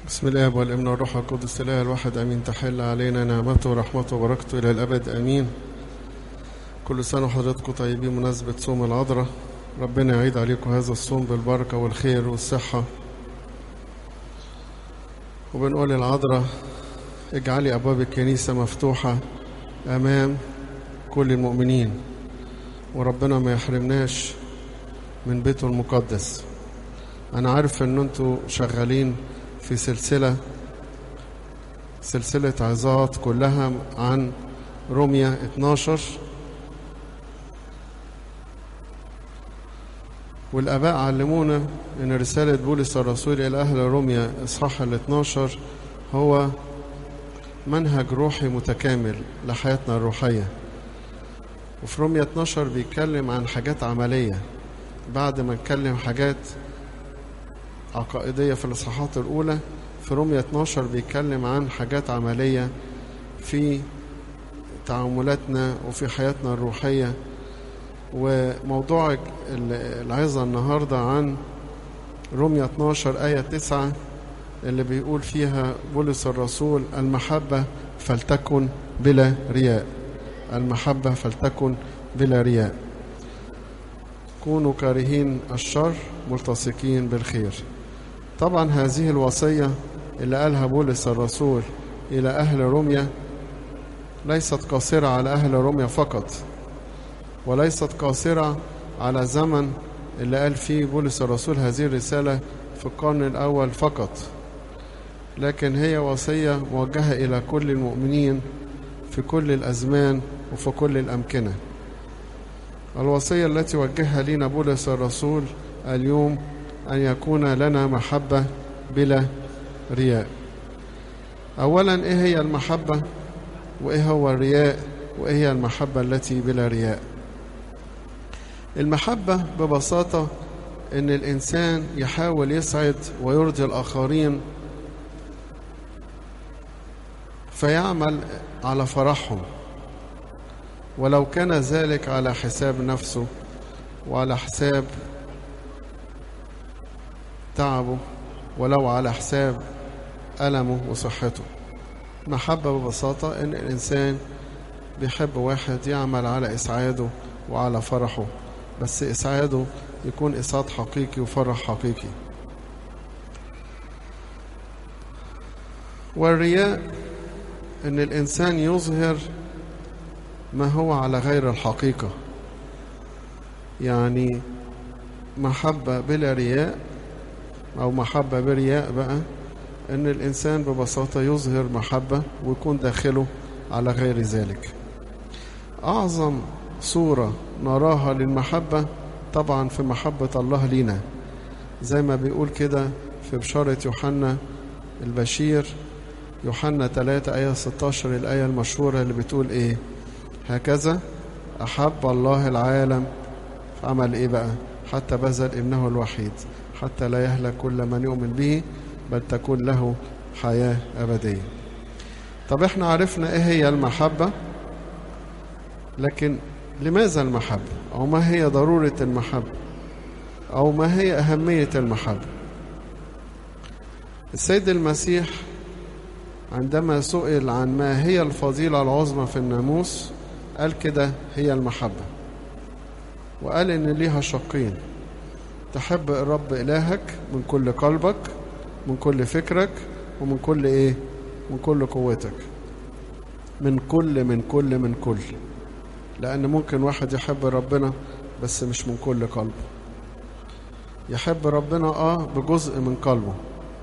بسم الله والابن والروح القدس الاله الواحد امين تحل علينا نعمته ورحمته وبركته الى الابد امين كل سنه وحضراتكم طيبين مناسبه صوم العذراء ربنا يعيد عليكم هذا الصوم بالبركه والخير والصحه وبنقول العذراء اجعلي ابواب الكنيسه مفتوحه امام كل المؤمنين وربنا ما يحرمناش من بيته المقدس انا عارف ان انتوا شغالين في سلسلة سلسلة عظات كلها عن روميا 12 والآباء علمونا أن رسالة بولس الرسول إلى أهل روميا إصحاح ال 12 هو منهج روحي متكامل لحياتنا الروحية وفي روميا 12 بيتكلم عن حاجات عملية بعد ما اتكلم حاجات عقائدية في الإصحاحات الأولى في رومية 12 بيتكلم عن حاجات عملية في تعاملاتنا وفي حياتنا الروحية وموضوع العظة النهاردة عن رومية 12 آية 9 اللي بيقول فيها بولس الرسول المحبة فلتكن بلا رياء المحبة فلتكن بلا رياء كونوا كارهين الشر ملتصقين بالخير طبعا هذه الوصية اللي قالها بولس الرسول إلى أهل روميا ليست قاصرة على أهل روميا فقط وليست قاصرة على زمن اللي قال فيه بولس الرسول هذه الرسالة في القرن الأول فقط لكن هي وصية موجهة إلى كل المؤمنين في كل الأزمان وفي كل الأمكنة الوصية التي وجهها لنا بولس الرسول اليوم أن يكون لنا محبة بلا رياء أولا إيه هي المحبة وإيه هو الرياء وإيه هي المحبة التي بلا رياء المحبة ببساطة إن الإنسان يحاول يسعد ويرضي الآخرين فيعمل على فرحهم ولو كان ذلك على حساب نفسه وعلى حساب تعبه ولو على حساب ألمه وصحته محبة ببساطة إن الإنسان بيحب واحد يعمل على إسعاده وعلى فرحه بس إسعاده يكون إسعاد حقيقي وفرح حقيقي والرياء إن الإنسان يظهر ما هو على غير الحقيقة يعني محبة بلا رياء أو محبة برياء بقى إن الإنسان ببساطة يظهر محبة ويكون داخله على غير ذلك أعظم صورة نراها للمحبة طبعا في محبة الله لينا زي ما بيقول كده في بشارة يوحنا البشير يوحنا 3 آية 16 الآية المشهورة اللي بتقول إيه هكذا أحب الله العالم عمل إيه بقى حتى بذل ابنه الوحيد حتى لا يهلك كل من يؤمن به بل تكون له حياة أبدية طب احنا عرفنا ايه هي المحبة لكن لماذا المحبة أو ما هي ضرورة المحبة أو ما هي أهمية المحبة السيد المسيح عندما سئل عن ما هي الفضيلة العظمى في الناموس قال كده هي المحبة وقال إن ليها شقين تحب الرب إلهك من كل قلبك من كل فكرك ومن كل إيه من كل قوتك من كل من كل من كل لأن ممكن واحد يحب ربنا بس مش من كل قلبه يحب ربنا آه بجزء من قلبه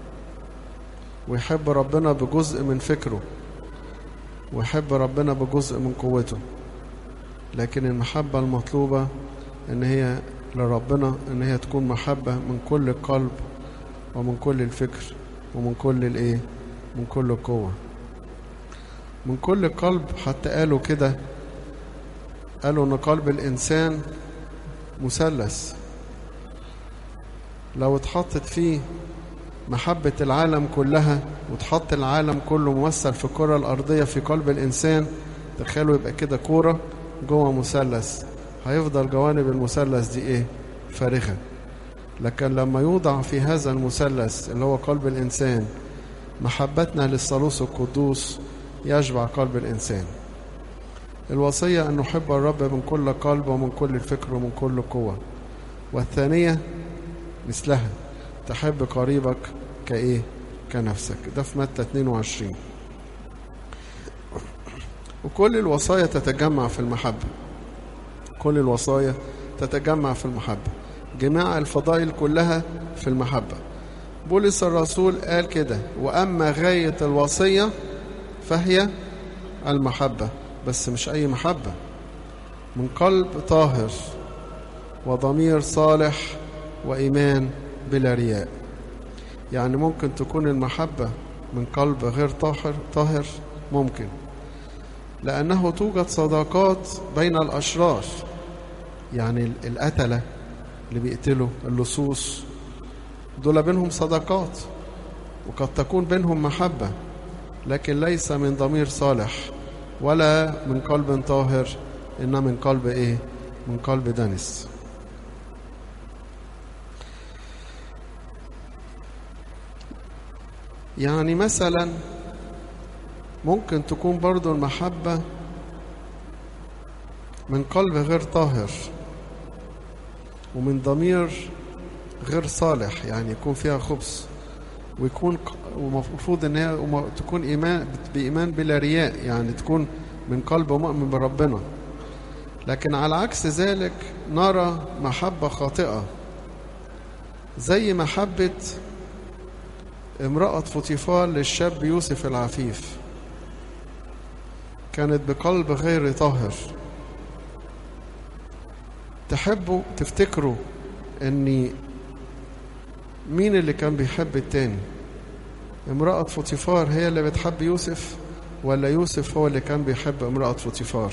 ويحب ربنا بجزء من فكره ويحب ربنا بجزء من قوته لكن المحبة المطلوبة ان هي لربنا ان هي تكون محبة من كل القلب ومن كل الفكر ومن كل الايه من كل القوة من كل القلب حتى قالوا كده قالوا ان قلب الانسان مثلث لو اتحطت فيه محبة العالم كلها وتحط العالم كله ممثل في الكرة الأرضية في قلب الإنسان تخيلوا يبقى كده كورة جوه مثلث هيفضل جوانب المثلث دي إيه؟ فارغة لكن لما يوضع في هذا المثلث اللي هو قلب الإنسان محبتنا للثالوث القدوس يشبع قلب الإنسان الوصية أن نحب الرب من كل قلب ومن كل فكر ومن كل قوة والثانية مثلها تحب قريبك كإيه كنفسك ده في متى 22 وكل الوصايا تتجمع في المحبة كل الوصايا تتجمع في المحبة جماع الفضائل كلها في المحبة بولس الرسول قال كده وأما غاية الوصية فهي المحبة بس مش أي محبة من قلب طاهر وضمير صالح وإيمان بلا رياء يعني ممكن تكون المحبة من قلب غير طاهر طاهر ممكن لأنه توجد صداقات بين الأشرار يعني القتلة اللي بيقتلوا اللصوص دول بينهم صداقات وقد تكون بينهم محبة لكن ليس من ضمير صالح ولا من قلب طاهر إنما من قلب إيه؟ من قلب دنس يعني مثلا ممكن تكون برضو المحبة من قلب غير طاهر ومن ضمير غير صالح يعني يكون فيها خبث ويكون ومفروض ان هي تكون ايمان بايمان بلا رياء يعني تكون من قلب مؤمن بربنا لكن على عكس ذلك نرى محبة خاطئة زي محبة امرأة فوتيفار للشاب يوسف العفيف كانت بقلب غير طاهر تحبوا تفتكروا ان مين اللي كان بيحب التاني امرأة فوتيفار هي اللي بتحب يوسف ولا يوسف هو اللي كان بيحب امرأة فوتيفار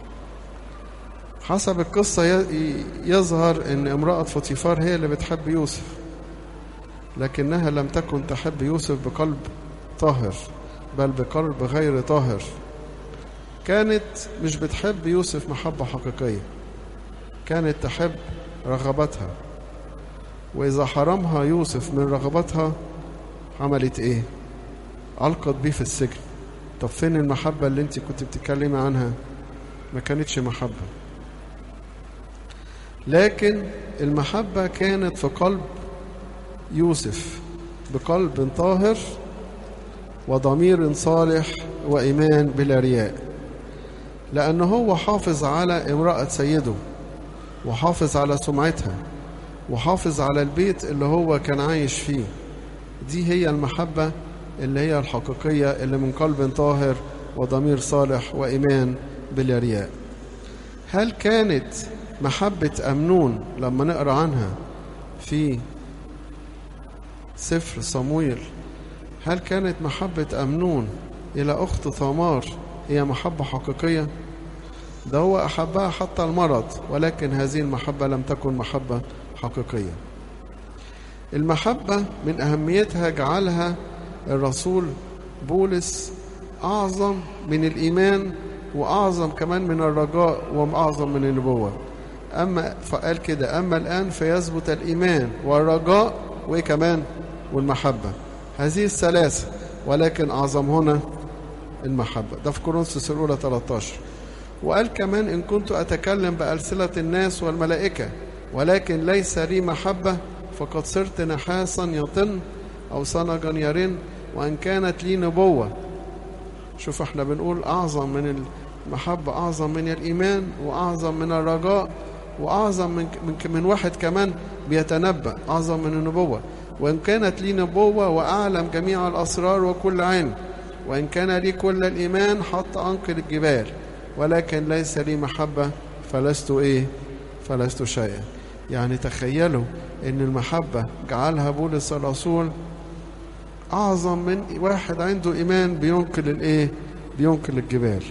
حسب القصة يظهر ان امرأة فوتيفار هي اللي بتحب يوسف لكنها لم تكن تحب يوسف بقلب طاهر بل بقلب غير طاهر كانت مش بتحب يوسف محبة حقيقية كانت تحب رغبتها وإذا حرمها يوسف من رغبتها عملت إيه؟ ألقت بيه في السجن طب فين المحبة اللي أنت كنت بتتكلمي عنها؟ ما كانتش محبة لكن المحبة كانت في قلب يوسف بقلب طاهر وضمير صالح وإيمان بلا رياء لأنه هو حافظ على امرأة سيده وحافظ على سمعتها وحافظ على البيت اللي هو كان عايش فيه دي هي المحبة اللي هي الحقيقية اللي من قلب طاهر وضمير صالح وإيمان بلا رياء هل كانت محبة أمنون لما نقرأ عنها في سفر صمويل هل كانت محبة أمنون إلى أخت ثمار هي محبة حقيقية ده هو أحبها حتى المرض ولكن هذه المحبة لم تكن محبة حقيقية المحبة من أهميتها جعلها الرسول بولس أعظم من الإيمان وأعظم كمان من الرجاء وأعظم من النبوة أما فقال كده أما الآن فيثبت الإيمان والرجاء وإيه كمان والمحبة هذه الثلاثة ولكن أعظم هنا المحبة ده في كورنثوس الأولى 13 وقال كمان إن كنت أتكلم بألسنة الناس والملائكة ولكن ليس لي محبة فقد صرت نحاسا يطن أو صنجا يرن وإن كانت لي نبوة شوف احنا بنقول أعظم من المحبة أعظم من الإيمان وأعظم من الرجاء وأعظم من, من, من واحد كمان بيتنبأ أعظم من النبوة وإن كانت لي نبوة وأعلم جميع الأسرار وكل علم وإن كان لي كل الإيمان حتى أنقل الجبال ولكن ليس لي محبة فلست إيه فلست شيئا يعني تخيلوا ان المحبة جعلها بولس الرسول اعظم من واحد عنده ايمان بينقل الايه بينقل الجبال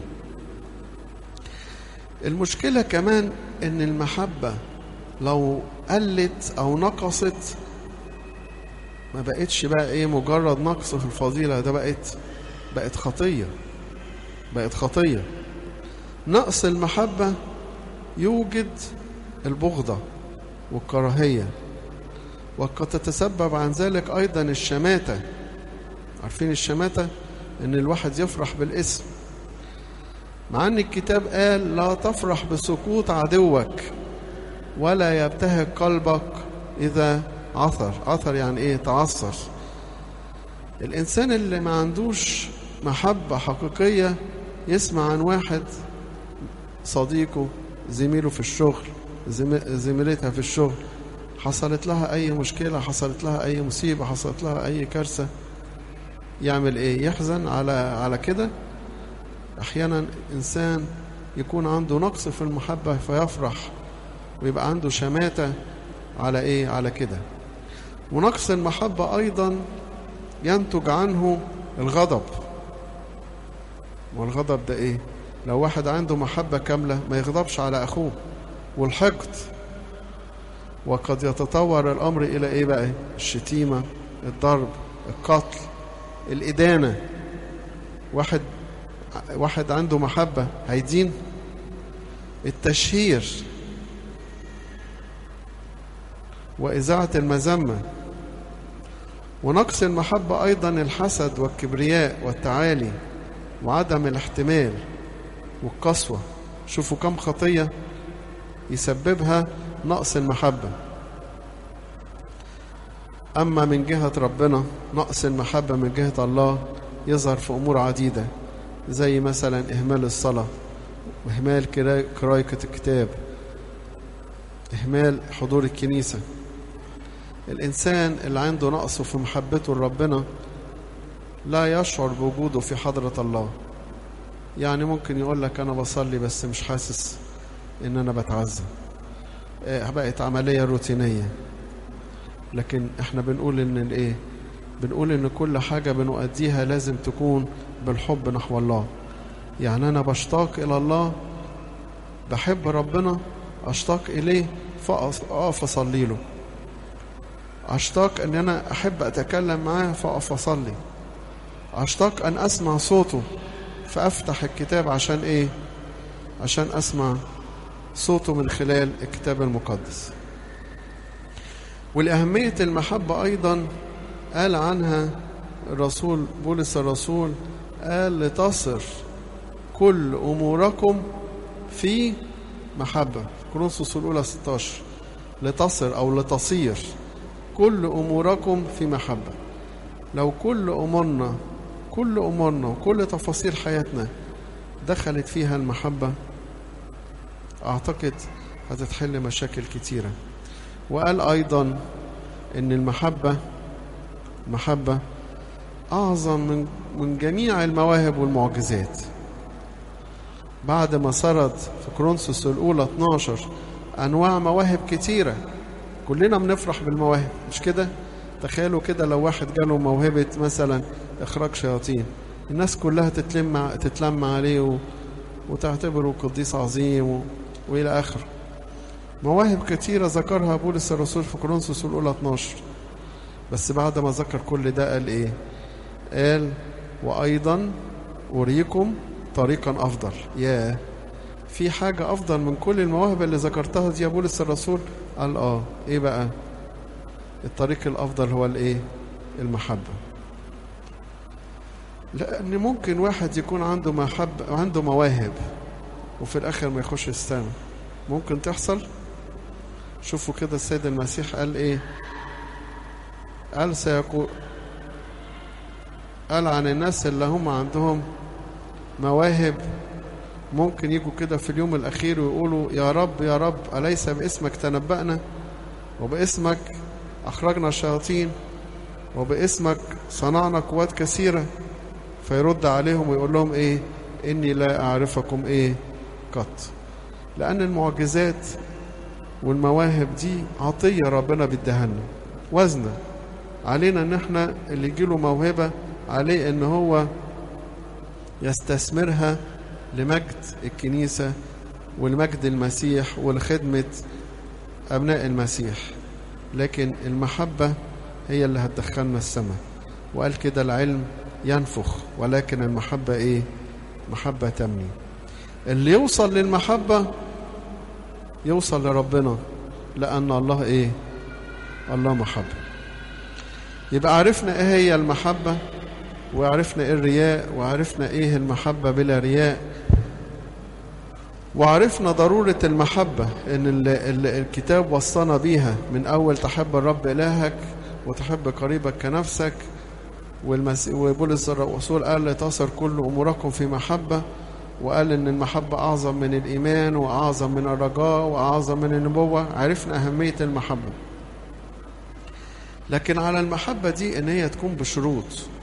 المشكلة كمان ان المحبة لو قلت او نقصت ما بقتش بقى ايه مجرد نقص في الفضيلة ده بقت بقت خطية بقت خطية نقص المحبة يوجد البغضة والكراهية وقد تتسبب عن ذلك أيضا الشماتة عارفين الشماتة ان الواحد يفرح بالاسم مع ان الكتاب قال لا تفرح بسقوط عدوك ولا يبتهج قلبك اذا عثر عثر يعني ايه تعثر الانسان اللي ما عندوش محبة حقيقية يسمع عن واحد صديقه زميله في الشغل زميلتها في الشغل حصلت لها اي مشكلة حصلت لها اي مصيبة حصلت لها اي كارثة يعمل ايه يحزن على على كده احيانا انسان يكون عنده نقص في المحبة فيفرح ويبقى عنده شماتة على ايه على كده ونقص المحبة ايضا ينتج عنه الغضب والغضب ده ايه لو واحد عنده محبة كاملة ما يغضبش على اخوه والحقد وقد يتطور الامر الى ايه بقى الشتيمة الضرب القتل الادانة واحد واحد عنده محبة هيدين التشهير وإذاعة المذمة ونقص المحبة أيضا الحسد والكبرياء والتعالي وعدم الاحتمال والقسوة شوفوا كم خطية يسببها نقص المحبة أما من جهة ربنا نقص المحبة من جهة الله يظهر في أمور عديدة زي مثلا إهمال الصلاة وإهمال قراية الكتاب إهمال حضور الكنيسة الإنسان اللي عنده نقص في محبته لربنا لا يشعر بوجوده في حضرة الله يعني ممكن يقول لك أنا بصلي بس مش حاسس إن أنا بتعذب بقت عملية روتينية لكن احنا بنقول ان الايه بنقول ان كل حاجة بنؤديها لازم تكون بالحب نحو الله يعني انا بشتاق الى الله بحب ربنا اشتاق اليه فاقف اصلي له اشتاق ان انا احب اتكلم معاه فاقف اصلي اشتاق ان اسمع صوته فافتح الكتاب عشان ايه عشان اسمع صوته من خلال الكتاب المقدس والأهمية المحبة أيضا قال عنها الرسول بولس الرسول قال لتصر كل أموركم في محبة كورنثوس الأولى 16 لتصر أو لتصير كل أموركم في محبة لو كل أمورنا كل أمورنا وكل تفاصيل حياتنا دخلت فيها المحبة أعتقد هتتحل مشاكل كتيرة وقال أيضا إن المحبة المحبة أعظم من من جميع المواهب والمعجزات بعد ما سرد في كرونسوس الأولى 12 أنواع مواهب كتيرة كلنا بنفرح بالمواهب مش كده؟ تخيلوا كده لو واحد جاله موهبة مثلا إخراج شياطين الناس كلها تتلم تتلم عليه و... وتعتبره قديس عظيم و... وإلى آخره مواهب كثيرة ذكرها بولس الرسول في كورنثوس الأولى 12 بس بعد ما ذكر كل ده قال إيه؟ قال وأيضا أريكم طريقا أفضل يا في حاجة أفضل من كل المواهب اللي ذكرتها دي يا بولس الرسول قال آه إيه بقى؟ الطريق الأفضل هو الإيه؟ المحبة لأن ممكن واحد يكون عنده محبة عنده مواهب وفي الآخر ما يخش السنة ممكن تحصل شوفوا كده السيد المسيح قال ايه قال سيقول قال عن الناس اللي هم عندهم مواهب ممكن يجوا كده في اليوم الأخير ويقولوا يا رب يا رب أليس باسمك تنبأنا وباسمك أخرجنا الشياطين وباسمك صنعنا قوات كثيرة فيرد عليهم ويقول لهم إيه إني لا أعرفكم إيه قط لأن المعجزات والمواهب دي عطية ربنا بيديها لنا وزنة علينا ان احنا اللي يجيله موهبة عليه ان هو يستثمرها لمجد الكنيسة ولمجد المسيح ولخدمة أبناء المسيح لكن المحبة هي اللي هتدخلنا السماء وقال كده العلم ينفخ ولكن المحبة ايه محبة تمني اللي يوصل للمحبة يوصل لربنا لأن الله إيه الله محبة يبقى عرفنا إيه هي المحبة وعرفنا ايه الرياء وعرفنا ايه المحبة بلا رياء وعرفنا ضرورة المحبة ان ال ال الكتاب وصانا بيها من اول تحب الرب الهك وتحب قريبك كنفسك والمس... وبولس الرسول قال لتصر كل اموركم في محبة وقال ان المحبة اعظم من الايمان واعظم من الرجاء واعظم من النبوة عرفنا اهمية المحبة لكن على المحبة دي ان هي تكون بشروط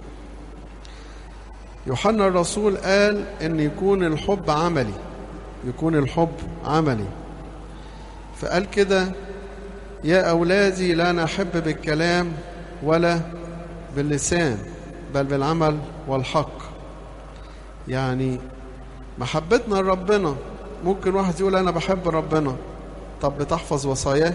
يوحنا الرسول قال ان يكون الحب عملي يكون الحب عملي فقال كده يا أولادي لا نحب بالكلام ولا باللسان بل بالعمل والحق يعني محبتنا لربنا ممكن واحد يقول أنا بحب ربنا طب بتحفظ وصاياه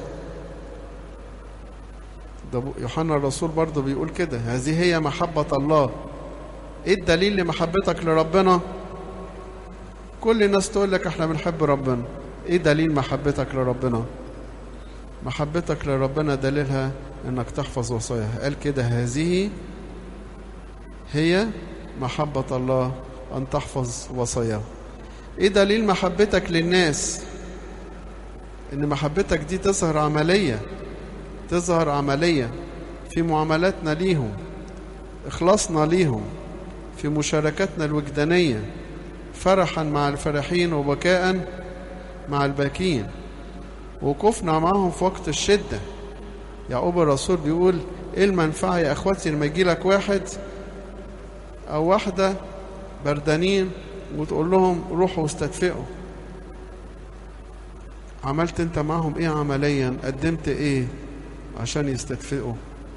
ده يوحنا الرسول برضه بيقول كده هذه هي محبة الله ايه الدليل لمحبتك لربنا كل الناس تقول لك احنا بنحب ربنا ايه دليل محبتك لربنا محبتك لربنا دليلها انك تحفظ وصاياه قال كده هذه هي محبة الله ان تحفظ وصاياه ايه دليل محبتك للناس ان محبتك دي تظهر عملية تظهر عملية في معاملاتنا ليهم اخلاصنا ليهم في مشاركتنا الوجدانيه فرحا مع الفرحين وبكاء مع الباكين وقوفنا معهم في وقت الشدة يعقوب الرسول بيقول ايه المنفعة يا اخواتي لما يجي لك واحد او واحدة بردانين وتقول لهم روحوا واستدفئوا عملت انت معهم ايه عمليا قدمت ايه عشان يستدفئوا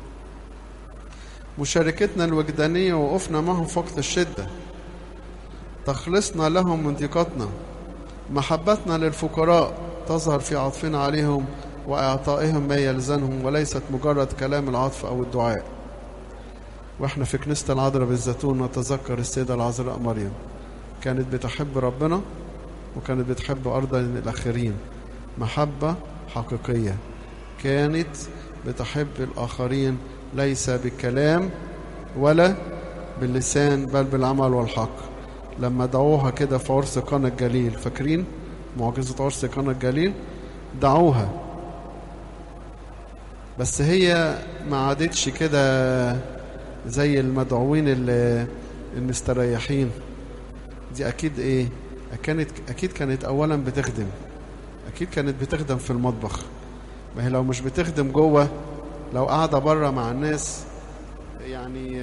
مشاركتنا الوجدانية وقفنا معهم في وقت الشده تخلصنا لهم من ضيقتنا محبتنا للفقراء تظهر في عطفنا عليهم وإعطائهم ما يلزمهم وليست مجرد كلام العطف أو الدعاء واحنا في كنيسة العذراء بالزيتون نتذكر السيدة العذراء مريم كانت بتحب ربنا وكانت بتحب أرضا الآخرين محبة حقيقية كانت بتحب الآخرين ليس بالكلام ولا باللسان بل بالعمل والحق لما دعوها كده في عرس قنا الجليل فاكرين معجزة عرس قنا الجليل دعوها بس هي ما عادتش كده زي المدعوين اللي المستريحين دي اكيد ايه كانت اكيد كانت اولا بتخدم اكيد كانت بتخدم في المطبخ ما هي لو مش بتخدم جوه لو قاعده بره مع الناس يعني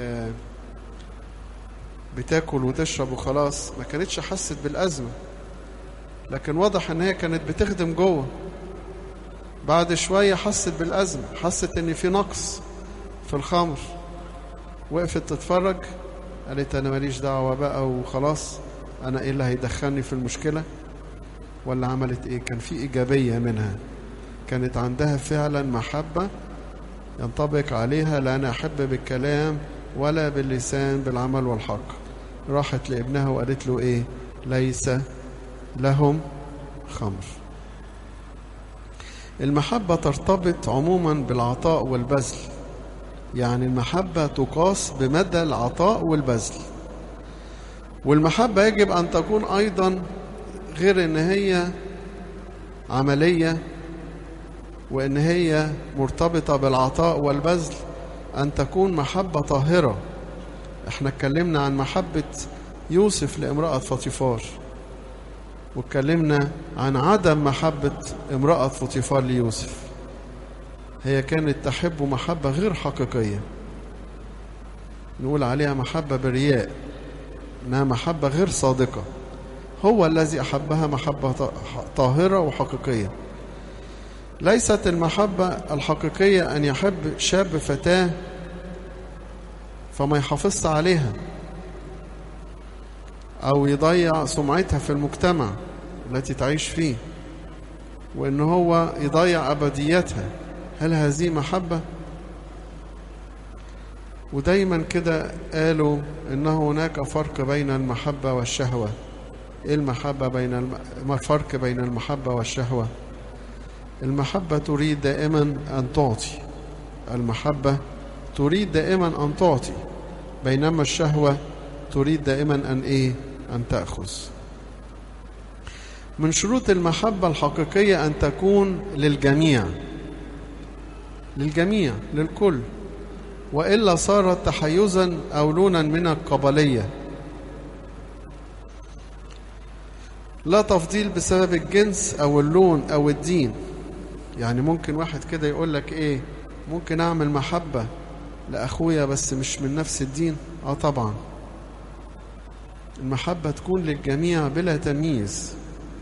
بتاكل وتشرب وخلاص ما كانتش حست بالازمه لكن واضح ان هي كانت بتخدم جوه بعد شويه حست بالازمه حست ان في نقص في الخمر وقفت تتفرج قالت انا ماليش دعوه بقى وخلاص انا ايه اللي هيدخلني في المشكله ولا عملت ايه كان في ايجابيه منها كانت عندها فعلا محبه ينطبق عليها لا انا احب بالكلام ولا باللسان بالعمل والحق راحت لابنها وقالت له ايه ليس لهم خمر المحبة ترتبط عموما بالعطاء والبذل يعني المحبة تقاس بمدى العطاء والبذل والمحبة يجب أن تكون أيضا غير أن هي عملية وأن هي مرتبطة بالعطاء والبذل أن تكون محبة طاهرة احنا اتكلمنا عن محبة يوسف لامرأة فطيفار واتكلمنا عن عدم محبة امرأة فطيفار ليوسف هي كانت تحب محبة غير حقيقية نقول عليها محبة برياء انها محبة غير صادقة هو الذي احبها محبة طاهرة وحقيقية ليست المحبة الحقيقية ان يحب شاب فتاة فما يحافظش عليها او يضيع سمعتها في المجتمع التي تعيش فيه وان هو يضيع ابديتها هل هذه محبه ودايما كده قالوا ان هناك فرق بين المحبه والشهوه ايه المحبه بين الم... ما الفرق بين المحبه والشهوه المحبه تريد دائما ان تعطي المحبه تريد دائما ان تعطي بينما الشهوة تريد دائما أن إيه أن تأخذ من شروط المحبة الحقيقية أن تكون للجميع للجميع للكل وإلا صارت تحيزا أو لونا من القبلية لا تفضيل بسبب الجنس أو اللون أو الدين يعني ممكن واحد كده يقول لك إيه ممكن أعمل محبة لأخويا بس مش من نفس الدين آه طبعا المحبة تكون للجميع بلا تمييز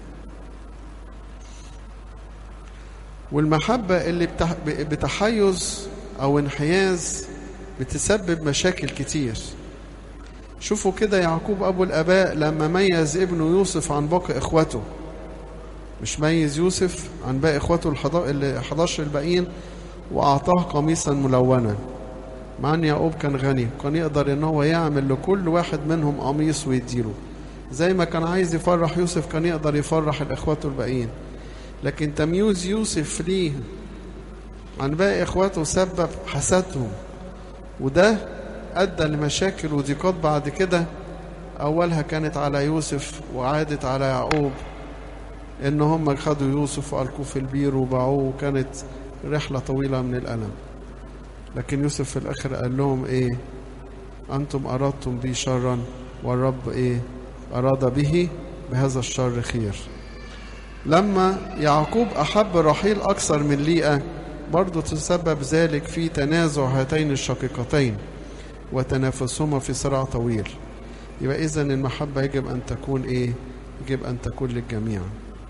والمحبة اللي بتحيز أو انحياز بتسبب مشاكل كتير شوفوا كده يعقوب أبو الآباء لما ميز ابنه يوسف عن باقي إخوته مش ميز يوسف عن باقي إخوته ال 11 الباقيين وأعطاه قميصا ملونا مع أن يعقوب كان غني كان يقدر إن هو يعمل لكل واحد منهم قميص ويديله زي ما كان عايز يفرح يوسف كان يقدر يفرح الإخوات الباقيين لكن تمييز يوسف ليه عن باقي إخواته سبب حسدهم وده أدى لمشاكل وضيقات بعد كده أولها كانت على يوسف وعادت على يعقوب إن هم خدوا يوسف وألقوه في البير وباعوه وكانت رحلة طويلة من الألم لكن يوسف في الآخر قال لهم إيه أنتم أردتم بي شرا والرب إيه أراد به بهذا الشر خير لما يعقوب أحب رحيل أكثر من ليئة برضو تسبب ذلك في تنازع هاتين الشقيقتين وتنافسهما في صراع طويل يبقى إذا المحبة يجب أن تكون إيه؟ يجب أن تكون للجميع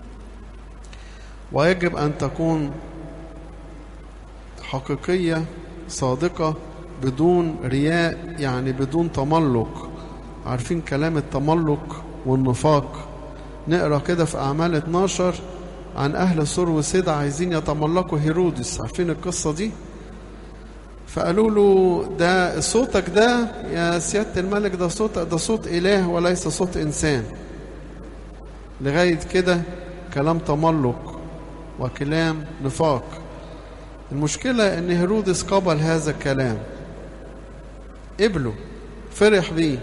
ويجب أن تكون حقيقية صادقة بدون رياء يعني بدون تملق عارفين كلام التملق والنفاق نقرا كده في أعمال 12 عن أهل سور وسيدة عايزين يتملقوا هيرودس عارفين القصة دي فقالوا له ده صوتك ده يا سيادة الملك ده صوت ده صوت إله وليس صوت إنسان لغاية كده كلام تملق وكلام نفاق المشكلة إن هيرودس قبل هذا الكلام قبله فرح بيه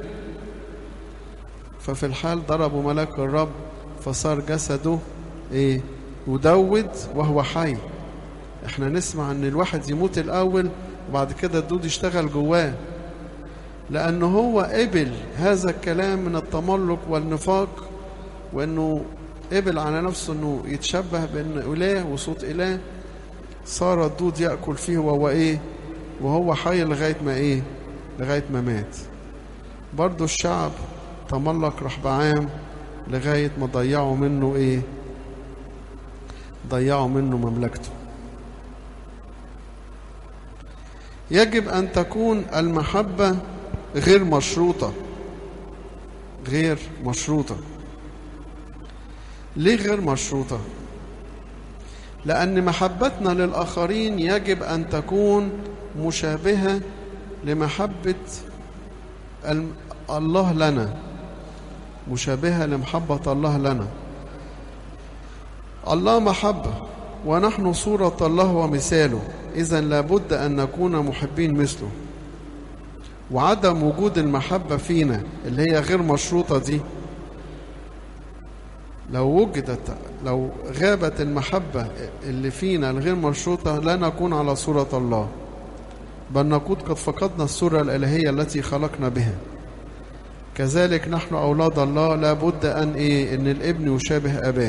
ففي الحال ضربوا ملاك الرب فصار جسده ايه يدود وهو حي احنا نسمع ان الواحد يموت الاول وبعد كده الدود يشتغل جواه لانه هو قبل هذا الكلام من التملق والنفاق وانه قبل على نفسه انه يتشبه بان اله وصوت اله صار الدود ياكل فيه وهو ايه وهو حي لغايه ما ايه لغايه ما مات برضه الشعب تملق رحبعام لغاية ما ضيعوا منه ايه ضيعوا منه مملكته يجب أن تكون المحبة غير مشروطة غير مشروطة ليه غير مشروطة لأن محبتنا للآخرين يجب أن تكون مشابهة لمحبة الله لنا مشابهة لمحبة الله لنا الله محبة ونحن صورة الله ومثاله إذا لابد أن نكون محبين مثله وعدم وجود المحبة فينا اللي هي غير مشروطة دي لو وجدت لو غابت المحبة اللي فينا الغير مشروطة لا نكون على صورة الله بل نكون قد فقدنا الصورة الإلهية التي خلقنا بها كذلك نحن أولاد الله لابد أن إيه إن الابن يشابه أباه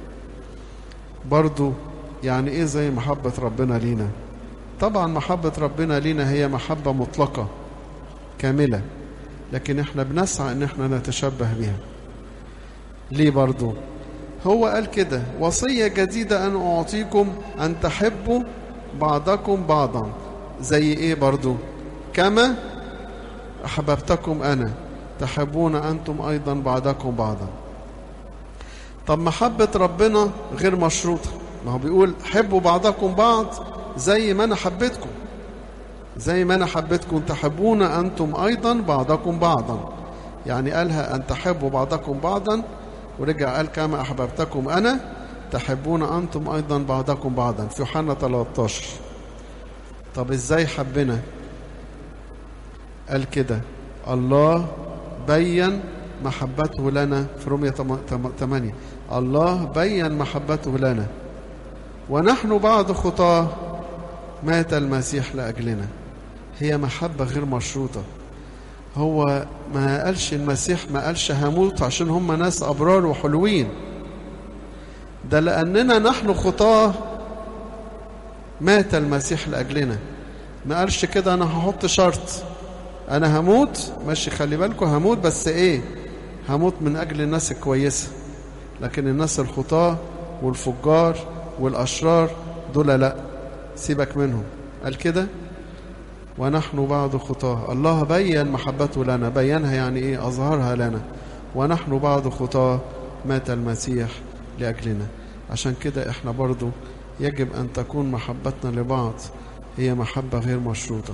برضو يعني إيه زي محبة ربنا لينا طبعا محبة ربنا لينا هي محبة مطلقة كاملة لكن احنا بنسعى ان احنا نتشبه بها ليه برضو هو قال كده وصية جديدة أن أعطيكم أن تحبوا بعضكم بعضا زي إيه برضو كما أحببتكم أنا تحبون أنتم أيضا بعضكم بعضا طب محبة ربنا غير مشروطة ما هو بيقول حبوا بعضكم بعض زي ما أنا حبيتكم زي ما أنا حبيتكم تحبون أنتم أيضا بعضكم بعضا يعني قالها أن تحبوا بعضكم بعضا ورجع قال كما أحببتكم أنا تحبون أنتم أيضا بعضكم بعضا في يوحنا 13 طب إزاي حبنا قال كده الله بين محبته لنا في رومية 8 الله بين محبته لنا ونحن بعد خطاه مات المسيح لأجلنا هي محبة غير مشروطة هو ما قالش المسيح ما قالش هموت عشان هم ناس أبرار وحلوين ده لأننا نحن خطاه مات المسيح لأجلنا ما قالش كده أنا هحط شرط أنا هموت ماشي خلي بالكم هموت بس إيه هموت من أجل الناس الكويسة لكن الناس الخطاة والفجار والأشرار دول لا سيبك منهم قال كده ونحن بعد خطاه الله بين محبته لنا بينها يعني ايه أظهرها لنا ونحن بعد خطاه مات المسيح لأجلنا عشان كده احنا برضو يجب أن تكون محبتنا لبعض هي محبة غير مشروطة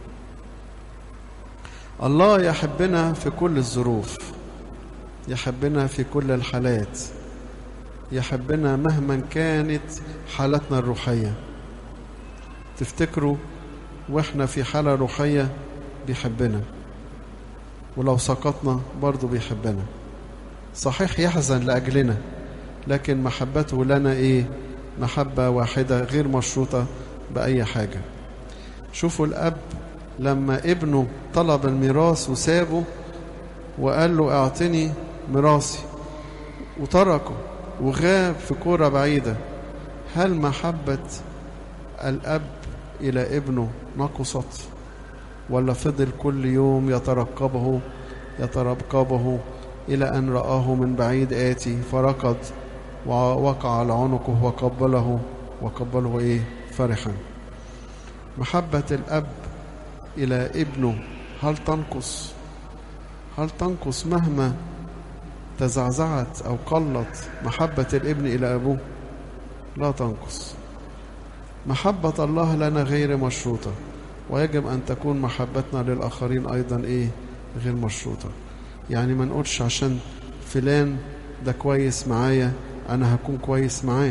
الله يحبنا في كل الظروف يحبنا في كل الحالات يحبنا مهما كانت حالتنا الروحية تفتكروا واحنا في حالة روحية بيحبنا ولو سقطنا برضه بيحبنا صحيح يحزن لأجلنا لكن محبته لنا ايه محبة واحدة غير مشروطة بأي حاجة شوفوا الأب لما ابنه طلب الميراث وسابه وقال له اعطني ميراثي وتركه وغاب في كورة بعيدة هل محبة الأب إلى ابنه نقصت ولا فضل كل يوم يترقبه يترقبه إلى أن رآه من بعيد آتي فركض ووقع على عنقه وقبله وقبله إيه فرحا محبة الأب إلى ابنه هل تنقص هل تنقص مهما تزعزعت أو قلت محبة الابن إلى أبوه لا تنقص محبة الله لنا غير مشروطة ويجب أن تكون محبتنا للآخرين أيضا إيه غير مشروطة يعني ما نقولش عشان فلان ده كويس معايا أنا هكون كويس معاه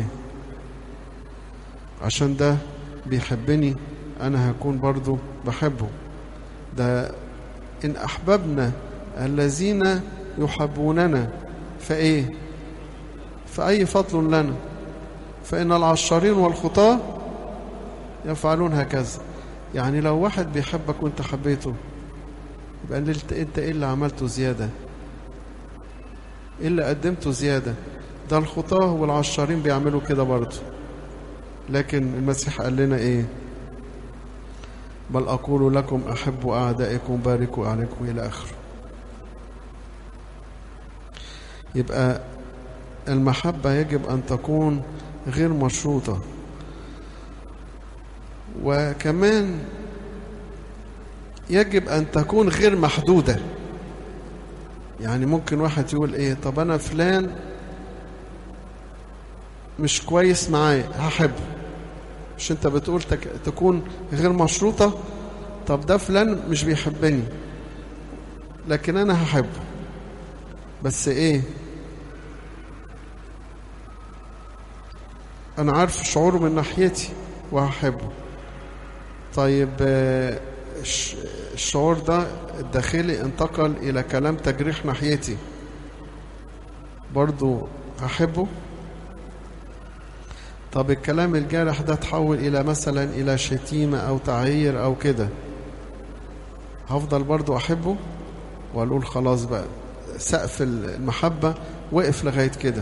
عشان ده بيحبني أنا هكون برضو بحبه ده إن أحببنا الذين يحبوننا فإيه فأي فضل لنا فإن العشارين والخطاة يفعلون هكذا يعني لو واحد بيحبك وانت حبيته يبقى انت انت ايه اللي عملته زيادة ايه اللي قدمته زيادة ده الخطاة والعشارين بيعملوا كده برضه لكن المسيح قال لنا ايه بل أقول لكم أحبوا أعدائكم باركوا عليكم إلى آخره يبقى المحبة يجب أن تكون غير مشروطة وكمان يجب أن تكون غير محدودة يعني ممكن واحد يقول إيه طب أنا فلان مش كويس معايا هحبه مش أنت بتقول تك... تكون غير مشروطة طب ده فلان مش بيحبني لكن أنا هحبه بس إيه أنا عارف شعوره من ناحيتي وهحبه طيب الشعور ده الداخلي انتقل إلى كلام تجريح ناحيتي برضو هحبه طب الكلام الجارح ده تحول إلى مثلا إلى شتيمة أو تعيير أو كده هفضل برضو أحبه وأقول خلاص بقى سقف المحبة وقف لغاية كده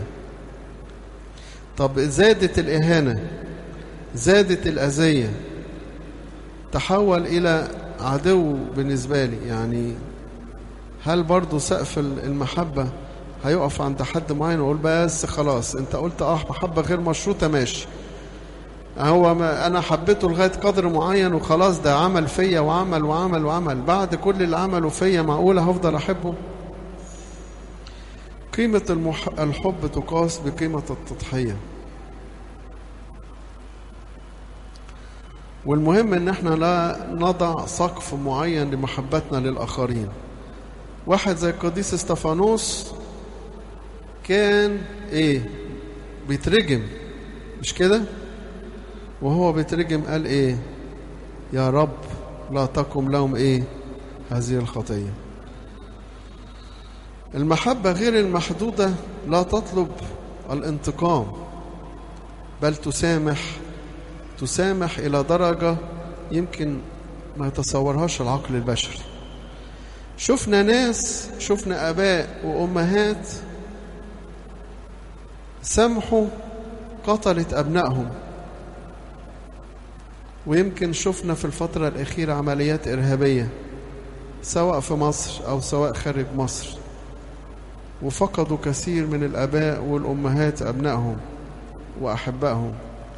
طب زادت الإهانة زادت الأذية تحول إلى عدو بالنسبة لي يعني هل برضو سقف المحبة هيقف عند حد معين ويقول بس خلاص انت قلت اه محبة غير مشروطة ماشي هو ما انا حبيته لغاية قدر معين وخلاص ده عمل فيا وعمل وعمل وعمل بعد كل اللي عمله فيا معقولة هفضل احبه قيمة المح... الحب تقاس بقيمة التضحية والمهم ان احنا لا نضع سقف معين لمحبتنا للآخرين واحد زي القديس استفانوس كان ايه بيترجم مش كده وهو بيترجم قال ايه يا رب لا تقم لهم ايه هذه الخطية المحبة غير المحدودة لا تطلب الانتقام بل تسامح تسامح إلى درجة يمكن ما يتصورهاش العقل البشري شفنا ناس شفنا آباء وأمهات سامحوا قتلت أبنائهم ويمكن شفنا في الفترة الأخيرة عمليات إرهابية سواء في مصر أو سواء خارج مصر وفقدوا كثير من الآباء والأمهات أبنائهم وأحبائهم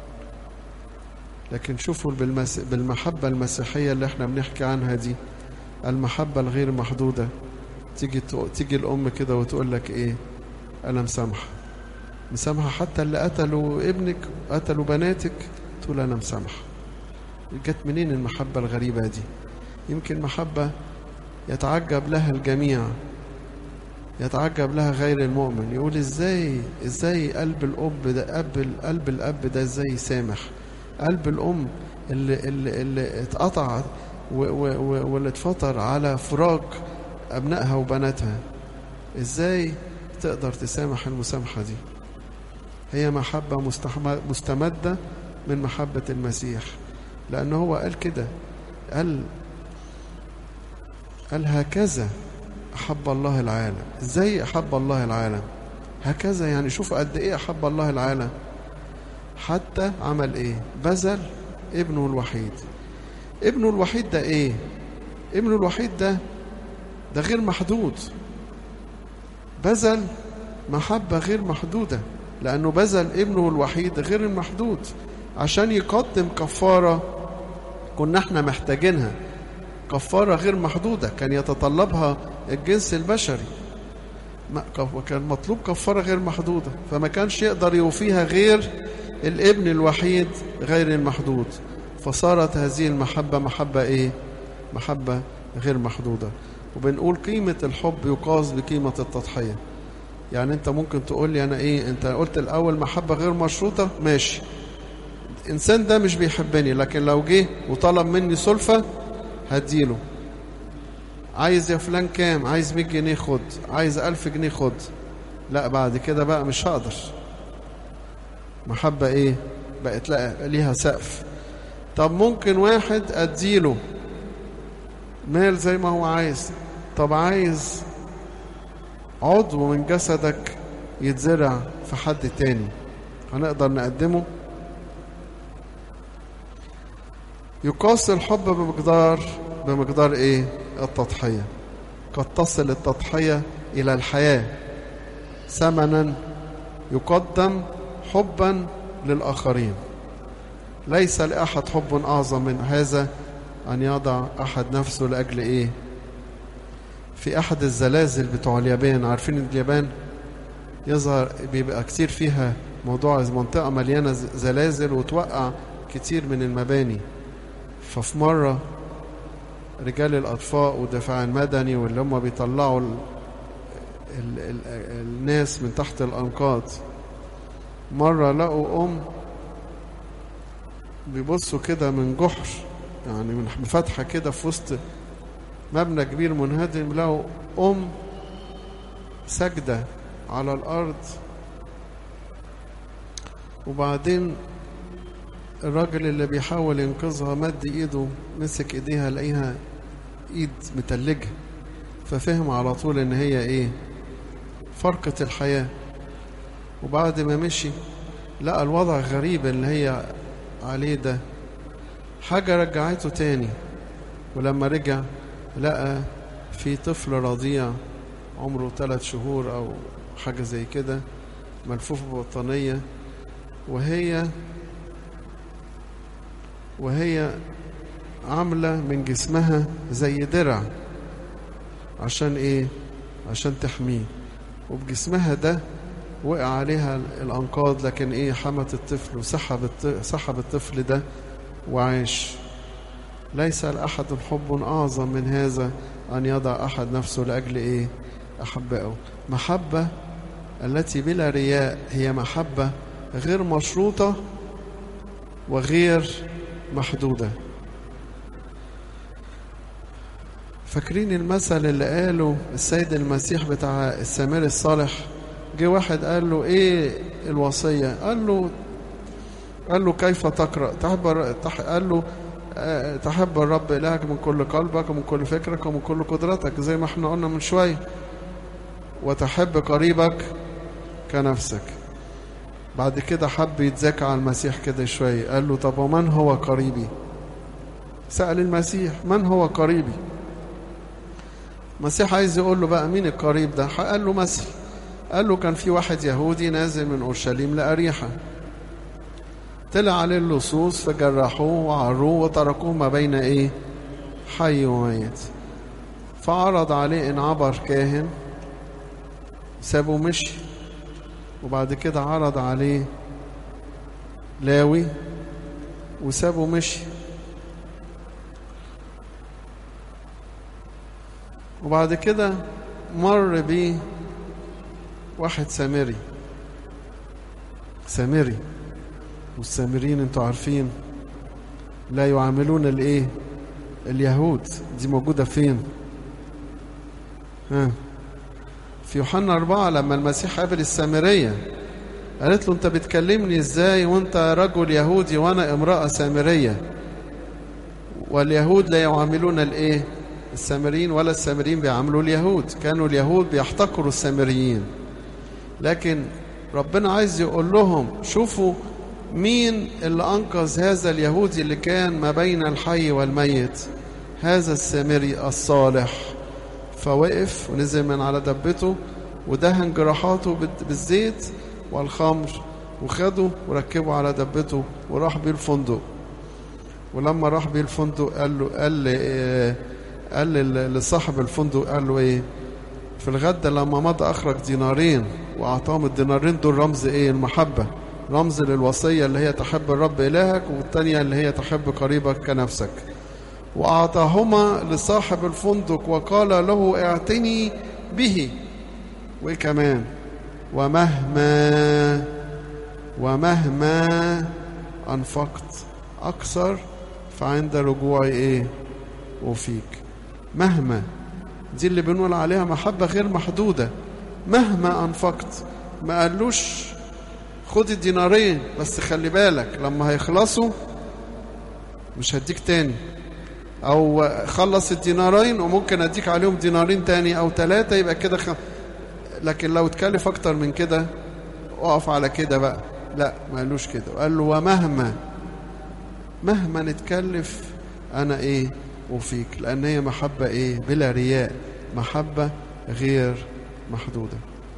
لكن شوفوا بالمس... بالمحبة المسيحية اللي احنا بنحكي عنها دي المحبة الغير محدودة تيجي تيجي الأم كده وتقول لك إيه أنا مسامحة مسامحة حتى اللي قتلوا ابنك قتلوا بناتك تقول أنا مسامحة جت منين المحبة الغريبة دي يمكن محبة يتعجب لها الجميع يتعجب لها غير المؤمن يقول ازاي ازاي قلب الاب ده قلب قلب الاب ده ازاي يسامح قلب الام اللي اللي, اللي اتقطع واللي اتفطر على فراق ابنائها وبناتها ازاي تقدر تسامح المسامحه دي هي محبه مستمده من محبه المسيح لأنه هو قال كده قال قال هكذا أحب الله العالم إزاي أحب الله العالم هكذا يعني شوف قد إيه أحب الله العالم حتى عمل إيه بذل ابنه الوحيد ابنه الوحيد ده إيه ابنه الوحيد ده ده غير محدود بذل محبة غير محدودة لأنه بذل ابنه الوحيد غير المحدود عشان يقدم كفارة كنا احنا محتاجينها كفارة غير محدودة كان يتطلبها الجنس البشري كان مطلوب كفارة غير محدودة فما كانش يقدر يوفيها غير الابن الوحيد غير المحدود فصارت هذه المحبة محبة ايه محبة غير محدودة وبنقول قيمة الحب يقاس بقيمة التضحية يعني انت ممكن تقول لي انا ايه انت قلت الاول محبة غير مشروطة ماشي الانسان ده مش بيحبني لكن لو جه وطلب مني سلفة هديله عايز يا فلان كام عايز 100 جنيه خد عايز 1000 جنيه خد لا بعد كده بقى مش هقدر محبة ايه بقت لا ليها سقف طب ممكن واحد اديله مال زي ما هو عايز طب عايز عضو من جسدك يتزرع في حد تاني هنقدر نقدمه يقاس الحب بمقدار بمقدار ايه التضحية قد تصل التضحية إلى الحياة ثمنا يقدم حبا للآخرين ليس لأحد حب أعظم من هذا أن يضع أحد نفسه لأجل إيه في أحد الزلازل بتوع اليابان عارفين اليابان يظهر بيبقى كتير فيها موضوع منطقة مليانة زلازل وتوقع كتير من المباني ففي مرة رجال الأطفاء والدفاع المدني واللي هم بيطلعوا ال ال ال الناس من تحت الأنقاض مرة لقوا أم بيبصوا كده من جحر يعني من فتحة كده في وسط مبنى كبير منهدم لقوا أم سجدة على الأرض وبعدين الراجل اللي بيحاول ينقذها مد ايده مسك ايديها لقيها ايد متلجة ففهم على طول ان هي ايه فرقة الحياة وبعد ما مشي لقى الوضع غريب اللي هي عليه ده حاجة رجعته تاني ولما رجع لقى في طفل رضيع عمره ثلاث شهور او حاجة زي كده ملفوف ببطانية وهي وهي عاملة من جسمها زي درع عشان ايه عشان تحميه وبجسمها ده وقع عليها الأنقاض لكن ايه حمت الطفل وسحب سحب الطفل ده وعاش ليس لأحد حب أعظم من هذا أن يضع أحد نفسه لأجل إيه أحبائه محبة التي بلا رياء هي محبة غير مشروطة وغير محدودة فاكرين المثل اللي قاله السيد المسيح بتاع السامري الصالح جه واحد قال له ايه الوصية قال له قال له كيف تقرأ تحب تح... قال له آه، تحب الرب إلهك من كل قلبك ومن كل فكرك ومن كل قدرتك زي ما احنا قلنا من شوية وتحب قريبك كنفسك بعد كده حب يتذاكى على المسيح كده شوية قال له طب ومن هو قريبي سأل المسيح من هو قريبي المسيح عايز يقول له بقى مين القريب ده قال له مثل قال له كان في واحد يهودي نازل من أورشليم لأريحة طلع عليه اللصوص فجرحوه وعروه وتركوه ما بين ايه حي وميت فعرض عليه ان عبر كاهن سابه مشي وبعد كده عرض عليه لاوي وسابه مشي وبعد كده مر بيه واحد سامري سامري والسامريين انتوا عارفين لا يعاملون الايه اليهود دي موجودة فين ها في يوحنا أربعة لما المسيح قابل السامرية قالت له انت بتكلمني ازاي وانت رجل يهودي وانا امرأة سامرية واليهود لا يعاملون الايه السامريين ولا السامريين بيعاملوا اليهود كانوا اليهود بيحتقروا السامريين لكن ربنا عايز يقول لهم شوفوا مين اللي أنقذ هذا اليهودي اللي كان ما بين الحي والميت هذا السامري الصالح فوقف ونزل من على دبته ودهن جراحاته بالزيت والخمر وخده وركبه على دبته وراح بيه الفندق ولما راح بيه الفندق قال له قال لي قال لصاحب الفندق قال له ايه في الغد لما مضى اخرج دينارين واعطاهم الدينارين دول رمز ايه المحبه رمز للوصية اللي هي تحب الرب إلهك والتانية اللي هي تحب قريبك كنفسك وأعطاهما لصاحب الفندق وقال له اعتني به وإيه كمان ومهما ومهما أنفقت أكثر فعند رجوعي إيه وفيك مهما دي اللي بنقول عليها محبة غير محدودة مهما أنفقت ما قالوش خد الدينارين بس خلي بالك لما هيخلصوا مش هديك تاني او خلص الدينارين وممكن اديك عليهم دينارين تاني او ثلاثة يبقى كده خ... لكن لو تكلف اكتر من كده اقف على كده بقى لا ما قالوش كده قال له ومهما مهما نتكلف انا ايه وفيك لان هي محبة ايه بلا رياء محبة غير محدودة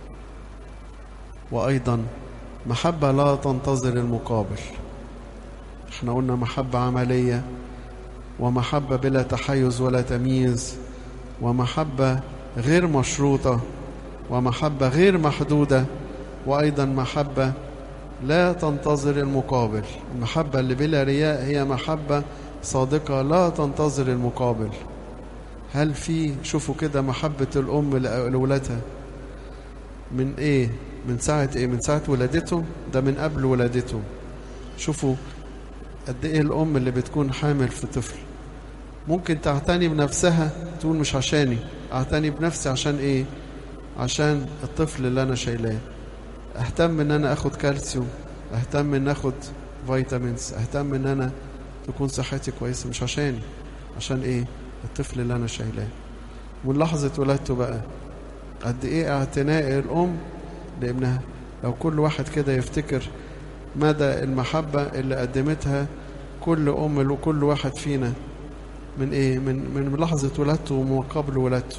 وايضا محبة لا تنتظر المقابل احنا قلنا محبة عملية ومحبة بلا تحيز ولا تمييز ومحبة غير مشروطة ومحبة غير محدودة وأيضا محبة لا تنتظر المقابل المحبة اللي بلا رياء هي محبة صادقة لا تنتظر المقابل هل في شوفوا كده محبة الأم لأولادها من إيه من ساعة إيه من ساعة ولادتهم ده من قبل ولادتهم شوفوا قد إيه الأم اللي بتكون حامل في طفل ممكن تعتني بنفسها تقول مش عشاني اعتني بنفسي عشان ايه عشان الطفل اللي انا شايلاه اهتم ان انا اخد كالسيوم اهتم ان اخد فيتامينز اهتم ان انا تكون صحتي كويسه مش عشاني عشان ايه الطفل اللي انا شايلاه من لحظه ولادته بقى قد ايه اعتناء الام لابنها لو كل واحد كده يفتكر مدى المحبه اللي قدمتها كل ام وكل واحد فينا من ايه من من لحظه ولادته وما قبل ولادته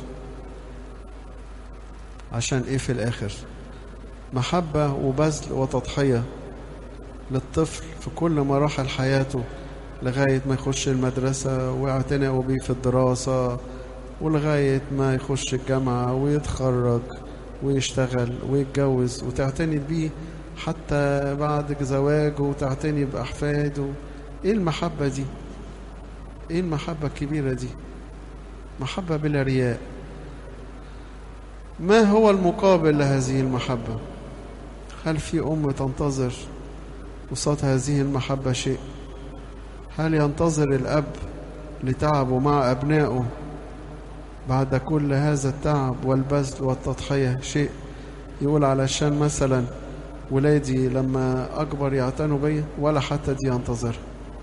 عشان ايه في الاخر محبه وبذل وتضحيه للطفل في كل مراحل حياته لغايه ما يخش المدرسه ويعتنقوا بيه في الدراسه ولغايه ما يخش الجامعه ويتخرج ويشتغل ويتجوز وتعتني بيه حتى بعد زواجه وتعتني باحفاده ايه المحبه دي ايه المحبة الكبيرة دي محبة بلا رياء ما هو المقابل لهذه المحبة هل في أم تنتظر قصاد هذه المحبة شيء هل ينتظر الأب لتعبه مع أبنائه بعد كل هذا التعب والبذل والتضحية شيء يقول علشان مثلا ولادي لما أكبر يعتنوا بيا ولا حتى دي ينتظر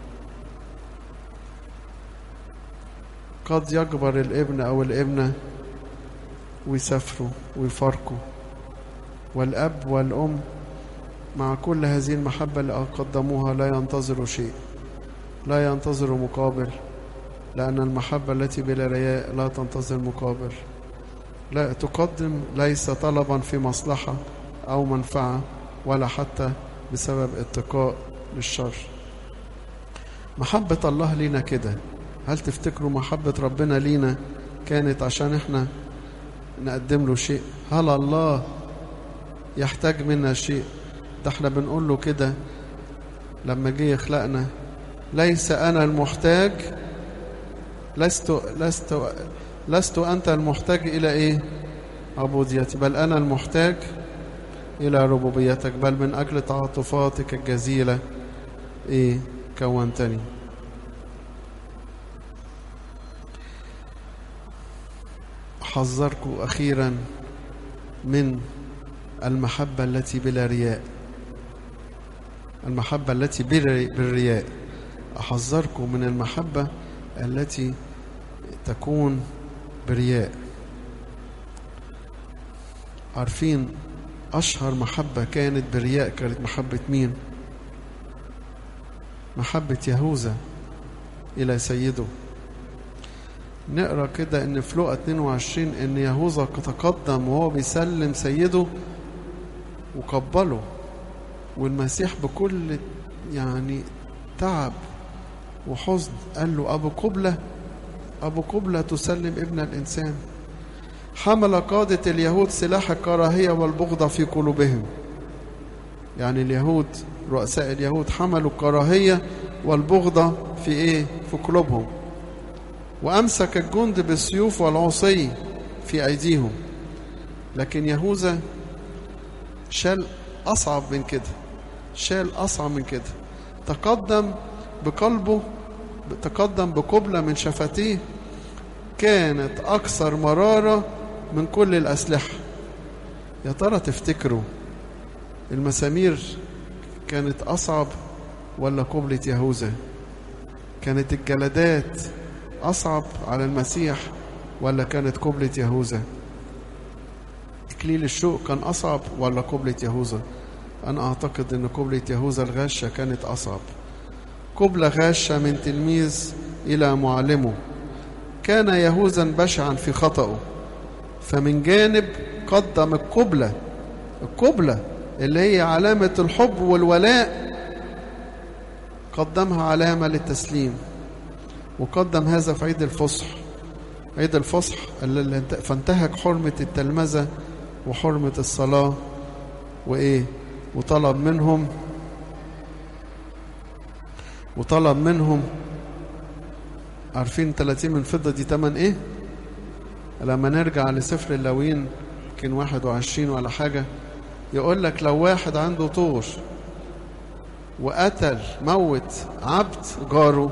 قد يكبر الابن أو الابنة ويسافروا ويفارقوا والأب والأم مع كل هذه المحبة اللي قدموها لا ينتظروا شيء لا ينتظروا مقابل لأن المحبة التي بلا رياء لا تنتظر مقابل لا تقدم ليس طلبا في مصلحة أو منفعة ولا حتى بسبب اتقاء للشر محبة الله لينا كده هل تفتكروا محبة ربنا لينا كانت عشان احنا نقدم له شيء هل الله يحتاج منا شيء ده احنا بنقول له كده لما جه يخلقنا ليس انا المحتاج لست لست لست انت المحتاج الى ايه عبوديتي بل انا المحتاج الى ربوبيتك بل من اجل تعاطفاتك الجزيله ايه كونتني احذركم اخيرا من المحبه التي بلا رياء المحبه التي بالرياء احذركم من المحبه التي تكون برياء عارفين أشهر محبة كانت برياء كانت محبة مين محبة يهوذا إلى سيده نقرا كده ان في لقا 22 ان يهوذا تقدم وهو بيسلم سيده وقبله والمسيح بكل يعني تعب وحزن قال له ابو قبله ابو قبله تسلم ابن الانسان حمل قادة اليهود سلاح الكراهية والبغضة في قلوبهم يعني اليهود رؤساء اليهود حملوا الكراهية والبغضة في ايه في قلوبهم وأمسك الجند بالسيوف والعصي في أيديهم لكن يهوذا شال أصعب من كده شال أصعب من كده تقدم بقلبه تقدم بقبلة من شفتيه كانت أكثر مرارة من كل الأسلحة يا ترى تفتكروا المسامير كانت أصعب ولا قبلة يهوذا كانت الجلدات أصعب على المسيح ولا كانت قبلة يهوذا إكليل الشوق كان أصعب ولا قبلة يهوذا أنا أعتقد أن قبلة يهوذا الغاشة كانت أصعب قبلة غاشة من تلميذ إلى معلمه كان يهوذا بشعا في خطأه فمن جانب قدم القبلة القبلة اللي هي علامة الحب والولاء قدمها علامة للتسليم وقدم هذا في عيد الفصح عيد الفصح اللي فانتهك حرمة التلمذة وحرمة الصلاة وإيه وطلب منهم وطلب منهم عارفين 30 من فضة دي تمن إيه لما نرجع لسفر اللاويين يمكن 21 ولا حاجة يقول لك لو واحد عنده طور وقتل موت عبد جاره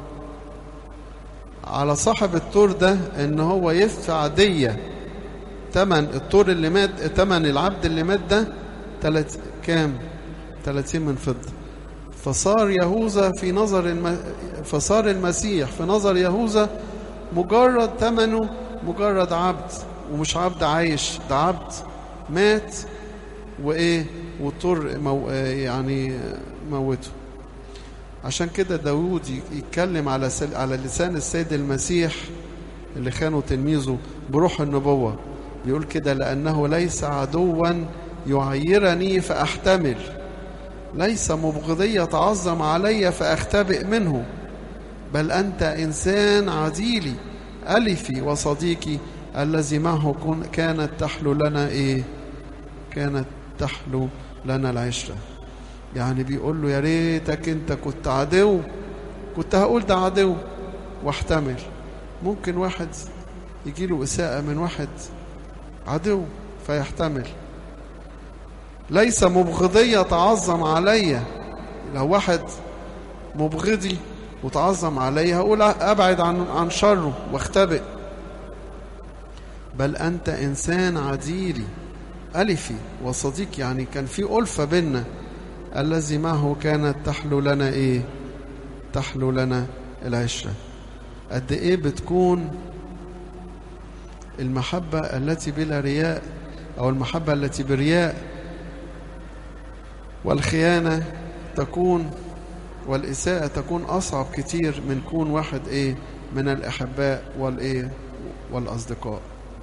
على صاحب الطور ده ان هو يدفع دية تمن الطور اللي مات تمن العبد اللي مات ده تلت كام 30 من فضة فصار يهوذا في نظر الم... فصار المسيح في نظر يهوذا مجرد ثمنه مجرد عبد ومش عبد عايش ده عبد مات وايه والطور مو... يعني موته عشان كده داود يتكلم على سل... على لسان السيد المسيح اللي خانوا تلميذه بروح النبوة بيقول كده لأنه ليس عدوا يعيرني فأحتمل ليس مبغضي يتعظم علي فأختبئ منه بل أنت إنسان عديلي ألفي وصديقي الذي معه كانت تحلو لنا إيه كانت تحلو لنا العشرة يعني بيقول له يا ريتك انت كنت عدو كنت هقول ده عدو واحتمل ممكن واحد يجي له إساءة من واحد عدو فيحتمل ليس مبغضي يتعظم عليا لو واحد مبغضي وتعظم عليا هقول ابعد عن عن شره واختبئ بل أنت إنسان عديلي ألفي وصديق يعني كان في ألفة بينا الذي معه كانت تحلو لنا إيه تحلو لنا العشرة قد إيه بتكون المحبة التي بلا رياء أو المحبة التي برياء والخيانة تكون والإساءة تكون أصعب كتير من كون واحد إيه من الأحباء والإيه والأصدقاء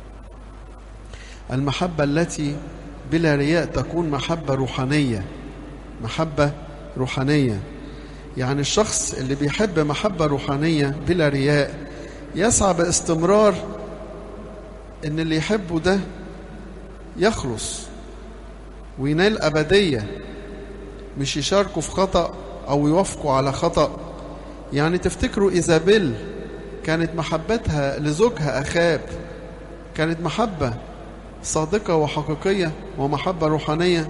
المحبة التي بلا رياء تكون محبة روحانية محبة روحانية يعني الشخص اللي بيحب محبة روحانية بلا رياء يسعى باستمرار ان اللي يحبه ده يخلص وينال أبدية مش يشاركوا في خطأ أو يوافقوا على خطأ يعني تفتكروا إيزابيل كانت محبتها لزوجها أخاب كانت محبة صادقة وحقيقية ومحبة روحانية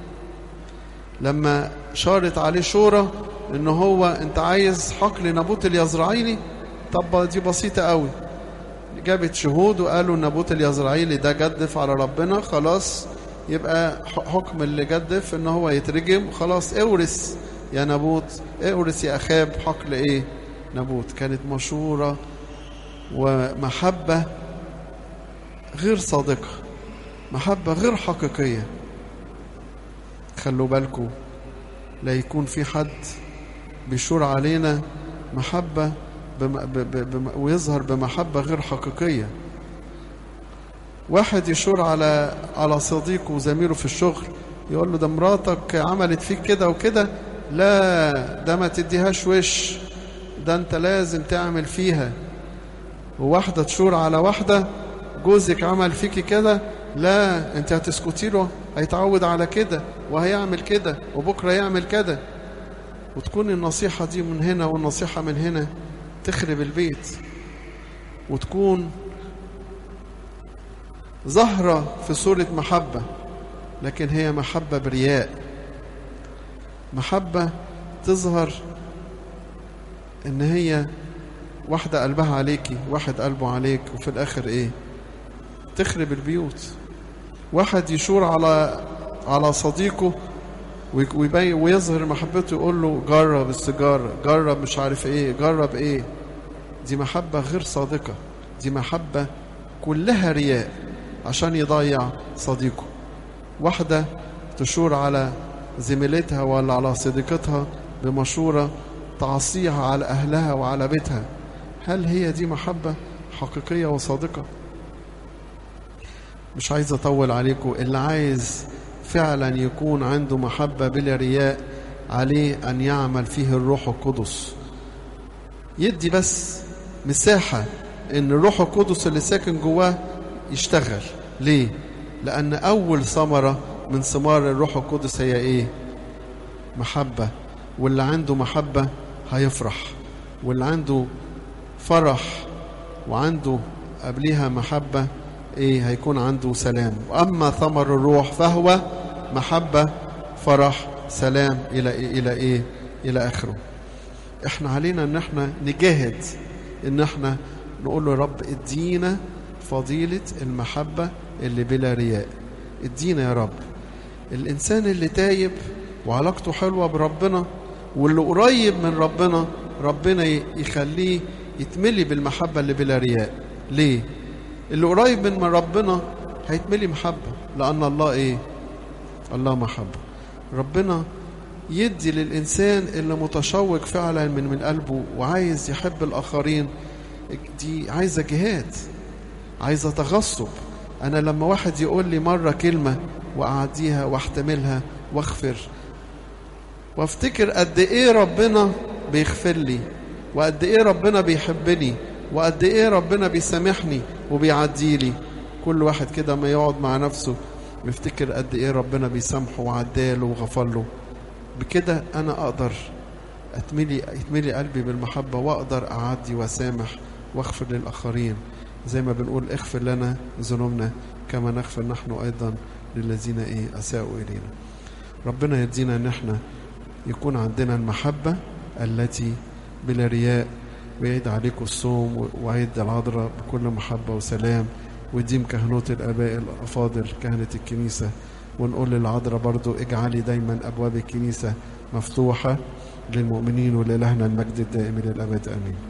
لما شارت عليه شورة ان هو انت عايز حقل نابوت اليزرعيلي طب دي بسيطة قوي جابت شهود وقالوا نابوت اليزرعيلي ده جدف على ربنا خلاص يبقى حكم اللي جدف ان هو يترجم خلاص اورث يا نابوت اورث يا اخاب حقل ايه نابوت كانت مشورة ومحبة غير صادقة محبة غير حقيقية خلوا بالكم لا يكون في حد بيشور علينا محبة بم ب ب ويظهر بمحبة غير حقيقية واحد يشور على على صديقه وزميله في الشغل يقول له ده مراتك عملت فيك كده وكده لا ده ما تديهاش وش ده انت لازم تعمل فيها وواحدة تشور على واحدة جوزك عمل فيكي كده لا انت هتسكتي له هيتعود على كده وهيعمل كده وبكرة يعمل كده وتكون النصيحة دي من هنا والنصيحة من هنا تخرب البيت وتكون ظاهرة في صورة محبة لكن هي محبة برياء محبة تظهر ان هي واحدة قلبها عليكي واحد قلبه عليك وفي الاخر ايه تخرب البيوت واحد يشور على على صديقه ويبين ويظهر محبته يقول له جرب السيجارة جرب مش عارف ايه جرب ايه دي محبة غير صادقة دي محبة كلها رياء عشان يضيع صديقه واحدة تشور على زميلتها ولا على صديقتها بمشورة تعصيها على أهلها وعلى بيتها هل هي دي محبة حقيقية وصادقة مش عايز أطول عليكم اللي عايز فعلا يكون عنده محبة بلا رياء عليه أن يعمل فيه الروح القدس يدي بس مساحة إن الروح القدس اللي ساكن جواه يشتغل ليه؟ لأن أول ثمرة من ثمار الروح القدس هي إيه؟ محبة واللي عنده محبة هيفرح واللي عنده فرح وعنده قبليها محبة إيه هيكون عنده سلام وأما ثمر الروح فهو محبة فرح سلام إلى إيه إلى إيه إلى آخره إحنا علينا إن إحنا نجاهد إن إحنا نقول له رب ادينا فضيلة المحبة اللي بلا رياء ادينا يا رب الإنسان اللي تايب وعلاقته حلوة بربنا واللي قريب من ربنا ربنا يخليه يتملي بالمحبة اللي بلا رياء ليه؟ اللي قريب من ربنا هيتملي محبة لأن الله إيه؟ الله محبة ربنا يدي للإنسان اللي متشوق فعلا من من قلبه وعايز يحب الآخرين دي عايزة جهاد عايزة تغصب أنا لما واحد يقول لي مرة كلمة وأعديها واحتملها واغفر وافتكر قد إيه ربنا بيغفر لي وقد إيه ربنا بيحبني وقد إيه ربنا بيسامحني وبيعدي لي كل واحد كده ما يقعد مع نفسه ويفتكر قد إيه ربنا بيسامحه وعداله وغفر له بكده أنا أقدر أتملي يتملي قلبي بالمحبة وأقدر أعدي وأسامح وأغفر للآخرين زي ما بنقول اغفر لنا ذنوبنا كما نغفر نحن أيضا للذين إيه أساءوا إلينا ربنا يدينا إن احنا يكون عندنا المحبة التي بلا رياء ويعيد عليكم الصوم وعيد العذراء بكل محبة وسلام ويديم كهنوت الآباء الأفاضل كهنة الكنيسة ونقول للعذراء برضو اجعلي دايما أبواب الكنيسة مفتوحة للمؤمنين ولإلهنا المجد الدائم للأبد آمين